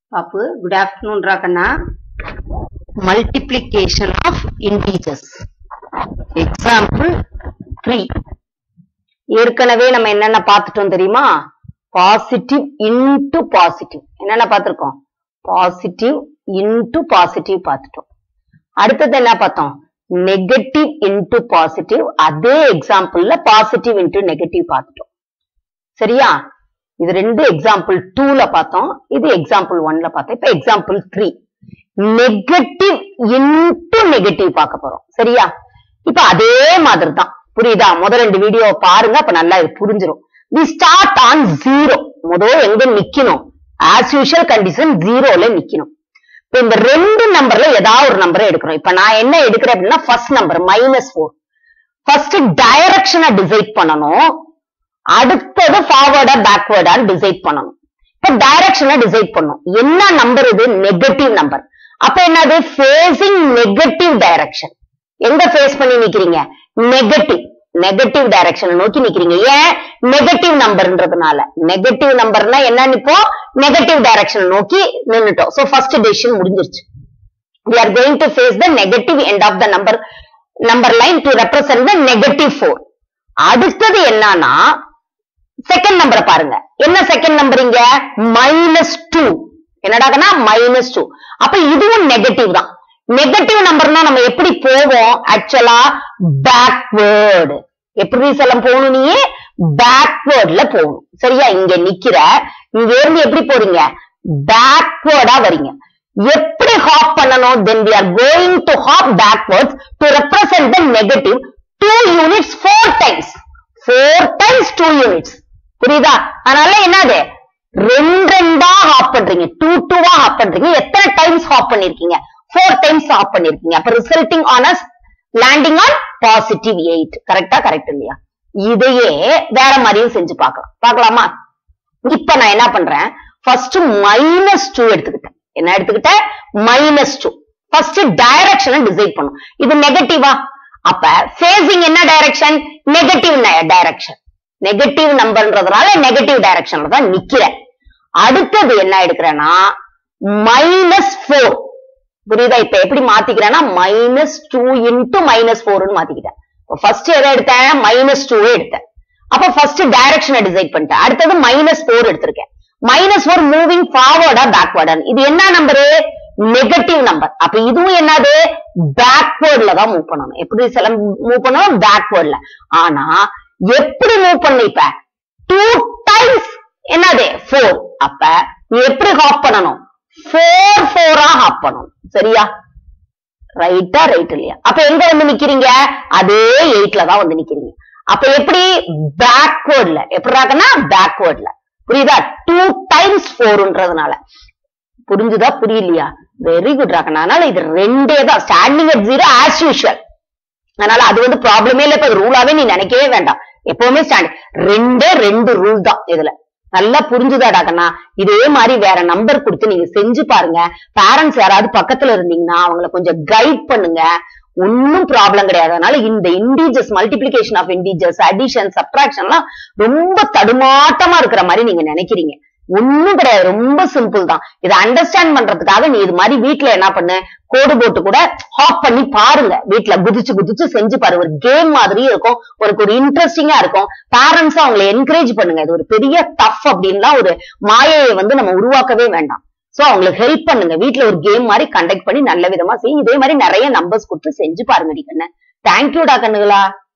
பாப்பு good afternoon ராகண்ணா multiplication of integers example three ஏற்கனவே நம்ம என்னென்ன பார்த்துட்டோம் தெரியுமா பாசிட்டிவ் இன்டு பாசிட்டிவ் என்னென்ன பார்த்திருக்கோம் பாசிட்டிவ் இன்டு பாசிட்டிவ் பார்த்துட்டோம் அடுத்தது என்ன பார்த்தோம் நெகட்டிவ் இன்டு பாசிட்டிவ் அதே எக்ஸாம்பிள்ல பாசிட்டிவ் இன்டு நெகட்டிவ் பார்த்துட்டோம் சரியா இது ரெண்டு எக்ஸாம்பிள் டூல பார்த்தோம் இது எக்ஸாம்பிள் ஒன்ல பார்த்தோம் இப்ப example three negative into negative பார்க்க போறோம் சரியா இப்ப அதே மாதிரி தான் புரியுதா முதல் ரெண்டு வீடியோ பாருங்க அப்ப நல்லா இது புரிஞ்சிடும் வி ஸ்டார்ட் ஆன் ஜீரோ முதல் எங்க நிக்கணும் ஆஸ் யூஷுவல் கண்டிஷன் ஜீரோல நிக்கணும் இப்ப இந்த ரெண்டு நம்பர்ல ஏதாவது ஒரு நம்பரை எடுக்கிறோம் இப்ப நான் என்ன எடுக்கிறேன் அப்படின்னா first number minus four first டைரக்ஷனை டிசைட் பண்ணணும் அடுத்தது ஃபார்வர்டா பேக்வேர்டான்னு டிசைட் பண்ணணும் இப்ப டைரக்ஷனை டிசைட் பண்ணும் என்ன நம்பர் இது நெகட்டிவ் நம்பர் அப்ப என்னது ஃபேசிங் நெகட்டிவ் டைரக்ஷன் எங்க ஃபேஸ் பண்ணி நிக்கிறீங்க நெகட்டிவ் நெகட்டிவ் டைரக்ஷனை நோக்கி நிக்கிறீங்க ஏன் நெகட்டிவ் நம்பர்ன்றதுனால நெகட்டிவ் நம்பர்னா என்ன இப்போ நெகட்டிவ் டைரக்ஷன் நோக்கி நின்னுட்டோம் சோ ஃபர்ஸ்ட் டெசிஷன் முடிஞ்சிருச்சு we are going to face the negative end of the number number line to represent the negative 4 அடுத்தது என்னன்னா செகண்ட் நம்பரை பாருங்க என்ன செகண்ட் நம்பர் இங்க மைனஸ் டூ என்னடாகனா மைனஸ் டூ அப்ப இதுவும் நெகட்டிவ் தான் நெகட்டிவ் நம்பர்னா நம்ம எப்படி போவோம் ஆக்சுவலா பேக்வேர்டு எப்படி செல்லம் போகணும் நீ பேக்வேர்ட்ல போகணும் சரியா இங்க நிக்கிற இங்க இருந்து எப்படி போறீங்க பேக்வேர்டா வரீங்க எப்படி ஹாப் பண்ணணும் தென் we are going to hop backwards to represent the negative two units four times four times two units புரியுதா அதனால என்னது ரெண்டு ரெண்டா ஹாப் பண்றீங்க டூ டூவா ஹாப் பண்றீங்க எத்தனை டைம்ஸ் ஹாப் பண்ணிருக்கீங்க ஃபோர் டைம்ஸ் ஹாப் பண்ணிருக்கீங்க அப்ப resulting on us landing on positive eight கரெக்டா கரெக்ட் இல்லையா இதையே வேற மாதிரியும் செஞ்சு பார்க்கலாம் பார்க்கலாமா இப்ப நான் என்ன பண்றேன் ஃபர்ஸ்ட் மைனஸ் டூ எடுத்துக்கிட்டேன் என்ன எடுத்துக்கிட்டேன் மைனஸ் டூ ஃபர்ஸ்ட் டைரக்ஷனை டிசைட் பண்ணும் இது நெகட்டிவா அப்ப ஃபேசிங் என்ன டைரக்ஷன் நெகட்டிவ் டைரக்ஷன் நெகட்டிவ் நம்பர்ன்றதுனால நெகட்டிவ் டைரக்ஷன்ல தான் நிக்கிறேன் அடுத்தது என்ன எடுக்கிறேன்னா மைனஸ் ஃபோர் புரியுதா இப்ப எப்படி மாத்திக்கிறேன்னா மைனஸ் டூ இன்டூ மைனஸ் ஃபோர்னு மாத்திக்கிட்டேன் ஃபர்ஸ்ட் எதை எடுத்தேன் மைனஸ் டூ எடுத்தேன் அப்ப ஃபர்ஸ்ட் டைரக்ஷனை டிசைட் பண்ணிட்டேன் அடுத்தது மைனஸ் ஃபோர் எடுத்திருக்கேன் மைனஸ் ஃபோர் மூவிங் ஃபார்வர்டா பேக்வர்டா இது என்ன நம்பரு நெகட்டிவ் நம்பர் அப்ப இதுவும் என்னது பேக்வேர்ட்ல தான் மூவ் பண்ணணும் எப்படி சில மூவ் பண்ணணும் பேக்வேர்ட்ல ஆனா எப்படி மூவ் பண்ண இப்ப டூ டைம்ஸ் என்னது ஃபோர் அப்ப நீ எப்படி ஹாப் பண்ணணும் ஃபோர் ஃபோரா ஹாப் பண்ணணும் சரியா ரைட்டா ரைட் இல்லையா அப்ப எங்க வந்து நிக்கிறீங்க அதே எயிட்ல தான் வந்து நிக்கிறீங்க அப்ப எப்படி பேக்வேர்ட்ல எப்படிறாங்கன்னா பேக்வேர்ட்ல புரியுதா டூ டைம்ஸ் ஃபோர்ன்றதுனால புரிஞ்சுதா புரியலையா வெரி குட் ராக்கண்ணா அதனால இது ரெண்டே தான் standing at zero as usual அதனால அது வந்து ப்ராப்ளமே இல்ல இப்ப ரூலாவே நீ நினைக்கவே வேண்டாம் எப்பவுமே ஸ்டாண்ட் ரெண்டே ரெண்டு ரூல் தான் இதுல நல்லா புரிஞ்சுதாடா கண்ணா இதே மாதிரி வேற நம்பர் கொடுத்து நீங்க செஞ்சு பாருங்க பேரண்ட்ஸ் யாராவது பக்கத்துல இருந்தீங்கன்னா அவங்கள கொஞ்சம் கைட் பண்ணுங்க ஒன்னும் ப்ராப்ளம் கிடையாது அதனால இந்த integers multiplication of integers addition சப்ராக்ஷன்லாம் ரொம்ப தடுமாட்டமா இருக்கிற மாதிரி நீங்க நினைக்கிறீங்க ஒண்ணும் கிடையாது ரொம்ப சிம்பிள் தான் இதை அண்டர்ஸ்டாண்ட் பண்றதுக்காக நீ இது மாதிரி வீட்ல என்ன பண்ணு கோடு போட்டு கூட ஹாப் பண்ணி பாருங்க வீட்ல குதிச்சு குதிச்சு செஞ்சு பாரு ஒரு கேம் மாதிரி இருக்கும் உனக்கு ஒரு இன்ட்ரெஸ்டிங்கா இருக்கும் பேரண்ட்ஸ் அவங்களை என்கரேஜ் பண்ணுங்க இது ஒரு பெரிய டஃப் அப்படின்லாம் ஒரு மாயையை வந்து நம்ம உருவாக்கவே வேண்டாம் சோ அவங்களுக்கு ஹெல்ப் பண்ணுங்க வீட்ல ஒரு கேம் மாதிரி கண்டக்ட் பண்ணி நல்ல விதமா செய்யும் இதே மாதிரி நிறைய நம்பர்ஸ் கொடுத்து செஞ்சு பாருங்க கண்ணு தேங்க்யூடா கண்ணுகளா